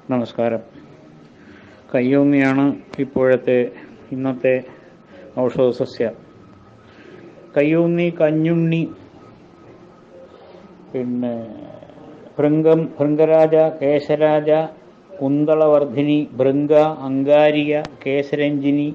നമസ്കാരം കയ്യോന്നിയാണ് ഇപ്പോഴത്തെ ഇന്നത്തെ ഔഷധ സസ്യം കയ്യോന്നി കഞ്ഞുണ്ണി പിന്നെ ഭൃംഗം ഭൃംഗരാജ കേശരാജ കുന്തളവർദ്ധിനി ഭൃംഗ അങ്കാരിക കേശരഞ്ജിനി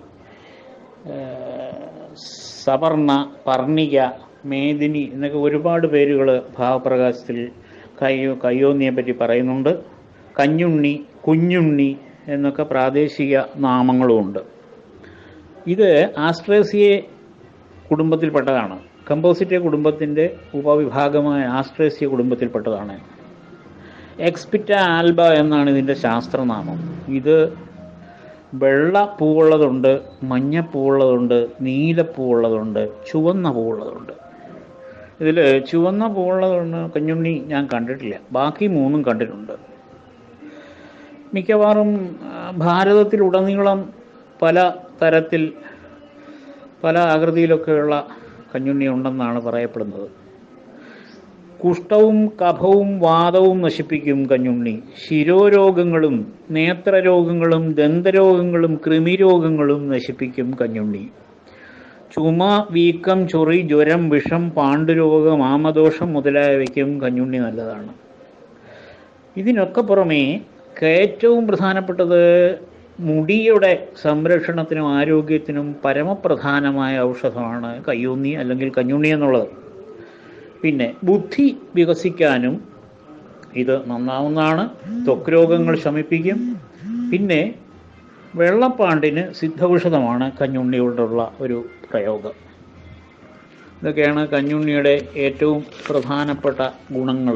സവർണ പർണിക മേദിനി എന്നൊക്കെ ഒരുപാട് പേരുകൾ ഭാവപ്രകാശത്തിൽ കയ്യോ കയ്യോന്നിയെ പറ്റി പറയുന്നുണ്ട് കഞ്ഞുണ്ണി കുഞ്ഞുണ്ണി എന്നൊക്കെ പ്രാദേശിക നാമങ്ങളുമുണ്ട് ഇത് ആസ്ട്രേസിയെ കുടുംബത്തിൽപ്പെട്ടതാണ് കമ്പോസിറ്റെ കുടുംബത്തിൻ്റെ ഉപവിഭാഗമായ ആസ്ട്രേസിയ കുടുംബത്തിൽപ്പെട്ടതാണ് എക്സ്പിറ്റ ആൽബ എന്നാണ് ഇതിൻ്റെ ശാസ്ത്രനാമം ഇത് വെള്ള പൂവുള്ളതുണ്ട് മഞ്ഞ പൂവുള്ളതുണ്ട് നീല പൂവുള്ളതുണ്ട് ചുവന്ന പൂവുള്ളതുണ്ട് ഇതിൽ ചുവന്ന പൂവുള്ളതുണ്ട് കഞ്ഞുണ്ണി ഞാൻ കണ്ടിട്ടില്ല ബാക്കി മൂന്നും കണ്ടിട്ടുണ്ട് മിക്കവാറും ആ, ഭാരതത്തിലുടനീളം പല തരത്തിൽ പല ആകൃതിയിലൊക്കെയുള്ള കഞ്ഞുണ്ണി ഉണ്ടെന്നാണ് പറയപ്പെടുന്നത് കുഷ്ഠവും കഫവും വാദവും നശിപ്പിക്കും കഞ്ഞുണ്ണി ശിരോരോഗങ്ങളും നേത്രരോഗങ്ങളും ദന്തരോഗങ്ങളും കൃമിരോഗങ്ങളും നശിപ്പിക്കും കഞ്ഞുണ്ണി ചുമ വീക്കം ചൊറി ജ്വരം വിഷം പാണ്ഡുരോഗം ആമദോഷം മുതലായവയ്ക്കും കഞ്ഞുണ്ണി നല്ലതാണ് ഇതിനൊക്കെ പുറമേ ഏറ്റവും പ്രധാനപ്പെട്ടത് മുടിയുടെ സംരക്ഷണത്തിനും ആരോഗ്യത്തിനും പരമപ്രധാനമായ ഔഷധമാണ് കയ്യൂന്നി അല്ലെങ്കിൽ കഞ്ഞുണ്ണി എന്നുള്ളത് പിന്നെ ബുദ്ധി വികസിക്കാനും ഇത് നന്നാവുന്നതാണ് ത്വക്ക് രോഗങ്ങൾ ശമിപ്പിക്കും പിന്നെ വെള്ളപ്പാണ്ടിന് സിദ്ധൌഷധമാണ് കഞ്ഞുണ്ണിയോടുള്ള ഒരു പ്രയോഗം ഇതൊക്കെയാണ് കഞ്ഞുണ്ണിയുടെ ഏറ്റവും പ്രധാനപ്പെട്ട ഗുണങ്ങൾ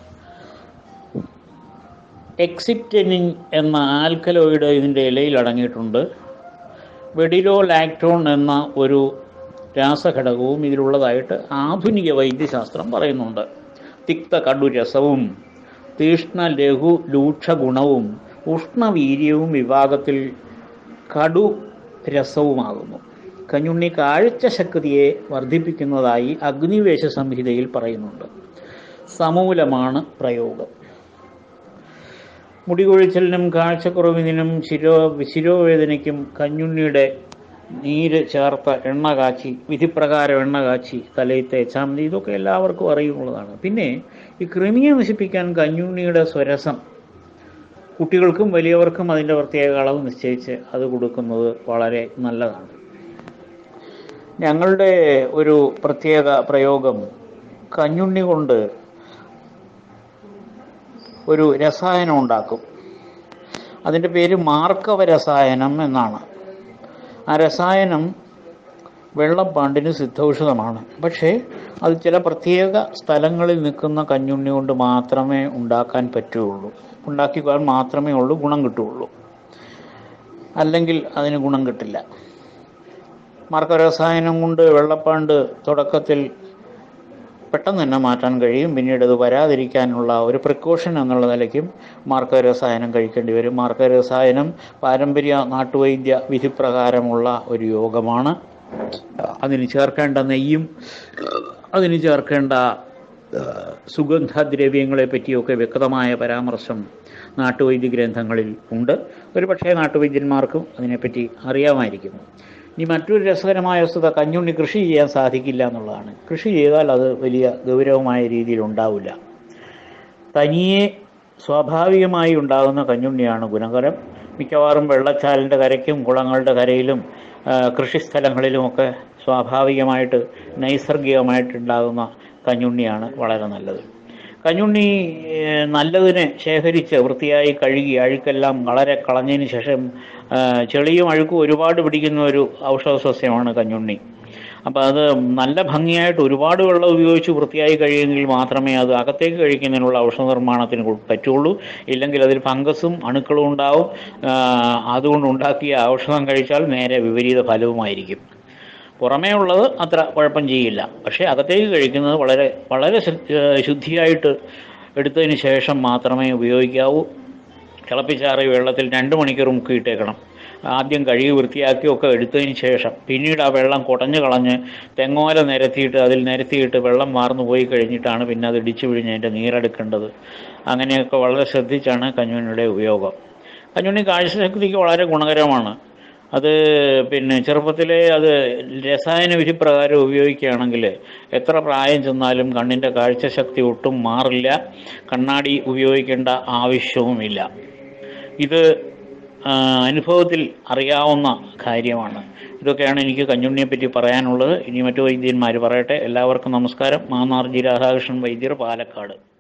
എക്സിപ്റ്റനിൻ എന്ന ആൽക്കലോയിഡ് ഇതിൻ്റെ ഇലയിൽ അടങ്ങിയിട്ടുണ്ട് വെഡിലോ ലാക്ടോൺ എന്ന ഒരു രാസഘടകവും ഇതിലുള്ളതായിട്ട് ആധുനിക വൈദ്യശാസ്ത്രം പറയുന്നുണ്ട് തിക്ത കടുരസവും തീഷ്ണ ലഘു രൂക്ഷ ഗുണവും ഉഷ്ണവീര്യവും വിഭാഗത്തിൽ കടു രസവുമാകുന്നു കഞ്ഞുണ്ണി കാഴ്ച ശക്തിയെ വർദ്ധിപ്പിക്കുന്നതായി അഗ്നിവേശ സംഹിതയിൽ പറയുന്നുണ്ട് സമൂലമാണ് പ്രയോഗം മുടികൊഴിച്ചലിനും കാഴ്ചക്കുറവിനും ശിരോ ശിരോവേദനയ്ക്കും കഞ്ഞുണ്ണിയുടെ നീര് ചേർത്ത എണ്ണ കാച്ചി വിധിപ്രകാരം എണ്ണ കാച്ചി തലയിൽ തേച്ചാൽ മതി ഇതൊക്കെ എല്ലാവർക്കും അറിയുന്നതാണ് പിന്നെ ഈ കൃമിയെ നശിപ്പിക്കാൻ കഞ്ഞുണ്ണിയുടെ സ്വരസം കുട്ടികൾക്കും വലിയവർക്കും അതിൻ്റെ പ്രത്യേക അളവ് നിശ്ചയിച്ച് അത് കൊടുക്കുന്നത് വളരെ നല്ലതാണ് ഞങ്ങളുടെ ഒരു പ്രത്യേക പ്രയോഗം കഞ്ഞുണ്ണി കൊണ്ട് ഒരു രസായനം ഉണ്ടാക്കും അതിൻ്റെ പേര് മാർക്കവ രസായനം എന്നാണ് ആ രസായനം വെള്ളപ്പാണ്ടിന് സിദ്ധൌഷധമാണ് പക്ഷേ അത് ചില പ്രത്യേക സ്ഥലങ്ങളിൽ നിൽക്കുന്ന കഞ്ഞുണ്ണി കൊണ്ട് മാത്രമേ ഉണ്ടാക്കാൻ പറ്റുകയുള്ളൂ ഉണ്ടാക്കിയാൽ മാത്രമേ ഉള്ളൂ ഗുണം കിട്ടുകയുള്ളൂ അല്ലെങ്കിൽ അതിന് ഗുണം കിട്ടില്ല മാർക്ക രസായനം കൊണ്ട് വെള്ളപ്പാണ്ട് തുടക്കത്തിൽ പെട്ടെന്ന് തന്നെ മാറ്റാൻ കഴിയും പിന്നീട് അത് വരാതിരിക്കാനുള്ള ഒരു പ്രിക്കോഷൻ എന്നുള്ള നിലയ്ക്കും മാർക്ക രസായനം കഴിക്കേണ്ടി വരും മാർക്ക രസായനം പാരമ്പര്യ നാട്ടുവൈദ്യ വിധിപ്രകാരമുള്ള ഒരു യോഗമാണ് അതിന് ചേർക്കേണ്ട നെയ്യും അതിന് ചേർക്കേണ്ട ഏഹ്, സുഗന്ധദ്രവ്യങ്ങളെ പറ്റിയൊക്കെ വ്യക്തമായ പരാമർശം നാട്ടുവൈദ്യ ഗ്രന്ഥങ്ങളിൽ ഉണ്ട് ഒരു പക്ഷേ നാട്ടുവൈദ്യന്മാർക്കും അതിനെപ്പറ്റി അറിയാമായിരിക്കും ഇനി മറ്റൊരു രസകരമായ വസ്തുത കഞ്ഞുണ്ണി കൃഷി ചെയ്യാൻ സാധിക്കില്ല എന്നുള്ളതാണ് കൃഷി ചെയ്താൽ അത് വലിയ ഗൗരവമായ രീതിയിൽ ഉണ്ടാവില്ല തനിയെ സ്വാഭാവികമായി ഉണ്ടാകുന്ന കഞ്ഞുണ്ണിയാണ് ഗുണകരം മിക്കവാറും വെള്ളച്ചാലിൻ്റെ കരയ്ക്കും കുളങ്ങളുടെ കരയിലും ആ, കൃഷിസ്ഥലങ്ങളിലുമൊക്കെ സ്വാഭാവികമായിട്ട് നൈസർഗികമായിട്ടുണ്ടാകുന്ന കഞ്ഞുണ്ണിയാണ് വളരെ നല്ലത് കഞ്ഞുണ്ണി ഏഹ്, നല്ലതിനെ ശേഖരിച്ച് വൃത്തിയായി കഴുകി അഴുക്കെല്ലാം വളരെ കളഞ്ഞതിന് ശേഷം ആ, ചെളിയും അഴുക്കും ഒരുപാട് പിടിക്കുന്ന ഒരു ഔഷധ സസ്യമാണ് കഞ്ഞുണ്ണി അപ്പോൾ അത് നല്ല ഭംഗിയായിട്ട് ഒരുപാട് വെള്ളം ഉപയോഗിച്ച് വൃത്തിയായി കഴിയുമെങ്കിൽ മാത്രമേ അത് അകത്തേക്ക് കഴിക്കുന്നതിനുള്ള ഔഷധ നിർമ്മാണത്തിന് കൊ- പറ്റുള്ളൂ ഇല്ലെങ്കിൽ അതിൽ ഫംഗസും അണുക്കളും ഉണ്ടാവും ആ, അതുകൊണ്ട് ഉണ്ടാക്കിയ ഔഷധം കഴിച്ചാൽ നേരെ വിപരീത ഫലവുമായിരിക്കും പുറമേ ഉള്ളത് അത്ര കുഴപ്പം ചെയ്യില്ല പക്ഷേ അകത്തേക്ക് കഴിക്കുന്നത് വളരെ വളരെ ശു- ഏഹ് ശുദ്ധിയായിട്ട് എടുത്തതിന് ശേഷം മാത്രമേ ഉപയോഗിക്കാവൂ തിളപ്പിച്ചാറിയ വെള്ളത്തിൽ രണ്ട് മണിക്കൂർ മുക്കിയിട്ടേക്കണം ആദ്യം കഴുകി വൃത്തിയാക്കിയൊക്കെ എടുത്തതിന് ശേഷം പിന്നീട് ആ വെള്ളം കുടഞ്ഞു കളഞ്ഞ് തെങ്ങോല നിരത്തിയിട്ട് അതിൽ നിരത്തിയിട്ട് വെള്ളം വാർന്നു പോയി കഴിഞ്ഞിട്ടാണ് പിന്നെ അത് ഇടിച്ചു പിഴിഞ്ഞ് അതിൻ്റെ നീരെടുക്കേണ്ടത് അങ്ങനെയൊക്കെ വളരെ ശ്രദ്ധിച്ചാണ് കഞ്ഞുണ്ണിയുടെ ഉപയോഗം കഞ്ഞുണ്ണി കാഴ്ചശക്തിക്ക് വളരെ ഗുണകരമാണ് അത് പിന്നെ ചെറുപ്പത്തിലെ അത് രസായന വിധി പ്രകാരം ഉപയോഗിക്കുകയാണെങ്കിൽ എത്ര പ്രായം ചെന്നാലും കണ്ണിൻ്റെ കാഴ്ചശക്തി ഒട്ടും മാറില്ല കണ്ണാടി ഉപയോഗിക്കേണ്ട ആവശ്യവുമില്ല ഇത് ആ, അനുഭവത്തിൽ അറിയാവുന്ന കാര്യമാണ് ഇതൊക്കെയാണ് എനിക്ക് കഞ്ഞുണ്ണിയെ പറ്റി പറയാനുള്ളത് ഇനി മറ്റു വൈദ്യന്മാർ പറയട്ടെ എല്ലാവർക്കും നമസ്കാരം മാന്നാർ ജി രാധാകൃഷ്ണൻ വൈദ്യർ പാലക്കാട്